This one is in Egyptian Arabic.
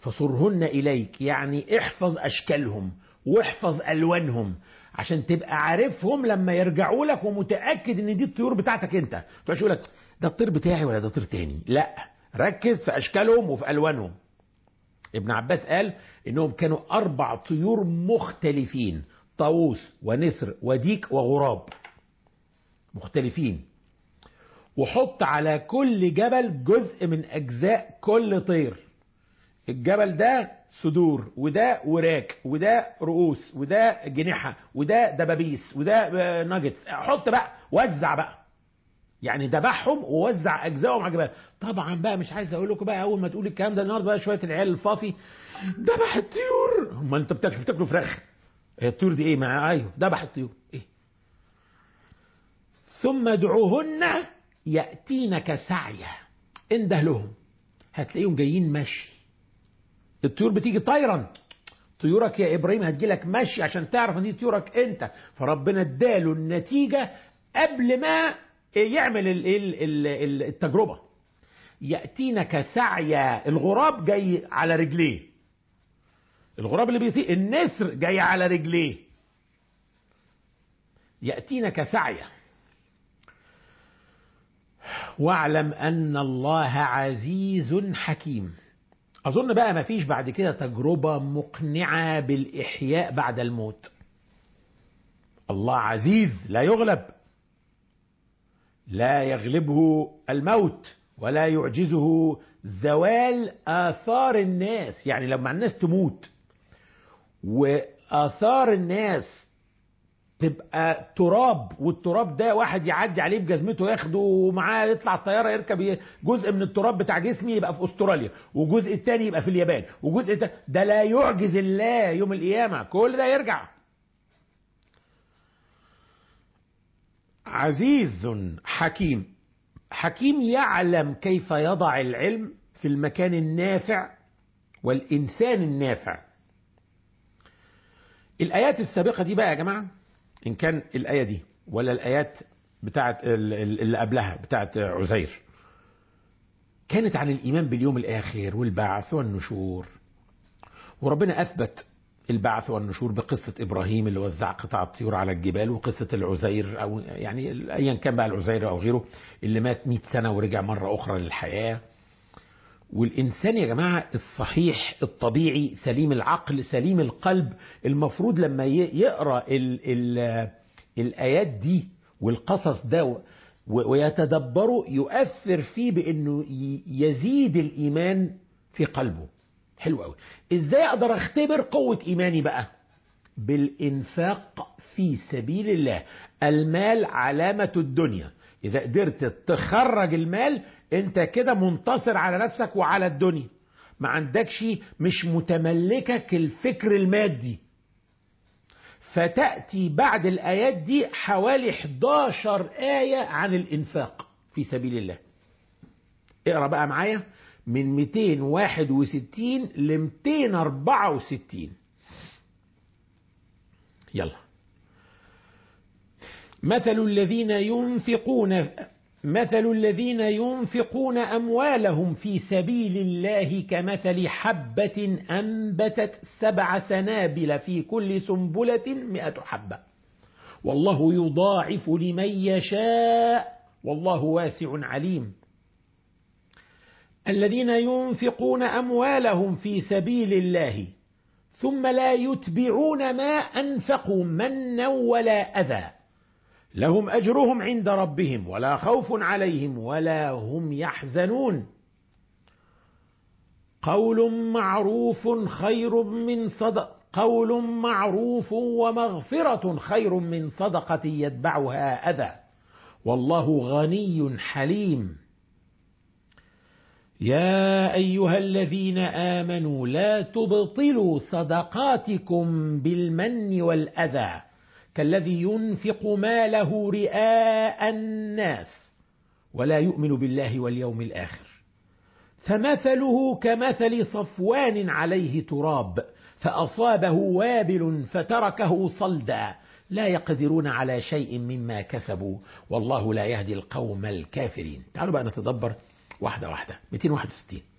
فصرهن إليك يعني احفظ أشكالهم واحفظ ألوانهم عشان تبقى عارفهم لما يرجعوا لك ومتأكد ان دي الطيور بتاعتك انت تقولش يقول لك ده الطير بتاعي ولا ده طير تاني لا ركز في أشكالهم وفي ألوانهم ابن عباس قال انهم كانوا اربع طيور مختلفين طاووس ونسر وديك وغراب مختلفين وحط على كل جبل جزء من اجزاء كل طير الجبل ده صدور وده وراك وده رؤوس وده جنيحه وده دبابيس وده ناجتس حط بقى وزع بقى يعني ذبحهم ووزع اجزائهم على الجبال طبعا بقى مش عايز اقول لكم بقى اول ما تقول الكلام ده النهارده بقى شويه العيال الفافي ذبح الطيور ما انت بتاكل بتاكلوا فراخ هي الطيور دي ايه ما ايوه ذبح الطيور ايه ثم ادعوهن ياتينك سعيا انده لهم هتلاقيهم جايين مشي الطيور بتيجي طيرا طيورك يا ابراهيم هتجيلك مشي عشان تعرف ان دي طيورك انت فربنا اداله النتيجه قبل ما يعمل التجربه ياتينك سعيا الغراب جاي على رجليه الغراب اللي بيطير النسر جاي على رجليه ياتينك سعيا واعلم ان الله عزيز حكيم اظن بقى ما فيش بعد كده تجربه مقنعه بالاحياء بعد الموت الله عزيز لا يغلب لا يغلبه الموت ولا يعجزه زوال آثار الناس يعني لما الناس تموت وآثار الناس تبقى تراب والتراب ده واحد يعدي عليه بجزمته ياخده ومعاه يطلع الطياره يركب جزء من التراب بتاع جسمي يبقى في استراليا وجزء التاني يبقى في اليابان وجزء التاني ده لا يعجز الله يوم القيامه كل ده يرجع عزيز حكيم حكيم يعلم كيف يضع العلم في المكان النافع والإنسان النافع الآيات السابقة دي بقى يا جماعة إن كان الآية دي ولا الآيات بتاعت اللي قبلها بتاعت عزير كانت عن الإيمان باليوم الآخر والبعث والنشور وربنا أثبت البعث والنشور بقصة إبراهيم اللي وزع قطع الطيور على الجبال وقصة العزير أو يعني أيا كان بقى العزير أو غيره اللي مات 100 سنة ورجع مرة أخرى للحياة والإنسان يا جماعة الصحيح الطبيعي سليم العقل سليم القلب المفروض لما يقرأ ال ال الآيات دي والقصص ده ويتدبره يؤثر فيه بأنه يزيد الإيمان في قلبه حلو قوي ازاي اقدر اختبر قوة ايماني بقى بالانفاق في سبيل الله المال علامة الدنيا اذا قدرت تخرج المال انت كده منتصر على نفسك وعلى الدنيا ما عندكش مش متملكك الفكر المادي فتأتي بعد الآيات دي حوالي 11 آية عن الإنفاق في سبيل الله اقرأ بقى معايا من 261 ل 264 يلا مثل الذين ينفقون مثل الذين ينفقون أموالهم في سبيل الله كمثل حبة أنبتت سبع سنابل في كل سنبلة مئة حبة والله يضاعف لمن يشاء والله واسع عليم الذين ينفقون أموالهم في سبيل الله ثم لا يتبعون ما أنفقوا منا ولا أذى لهم أجرهم عند ربهم ولا خوف عليهم ولا هم يحزنون قول معروف خير من صدق قول معروف ومغفرة خير من صدقة يتبعها أذى والله غني حليم يا أيها الذين آمنوا لا تبطلوا صدقاتكم بالمن والأذى كالذي ينفق ماله رئاء الناس ولا يؤمن بالله واليوم الآخر فمثله كمثل صفوان عليه تراب فأصابه وابل فتركه صلدا لا يقدرون على شيء مما كسبوا والله لا يهدي القوم الكافرين تعالوا بقى نتدبر واحدة واحدة 261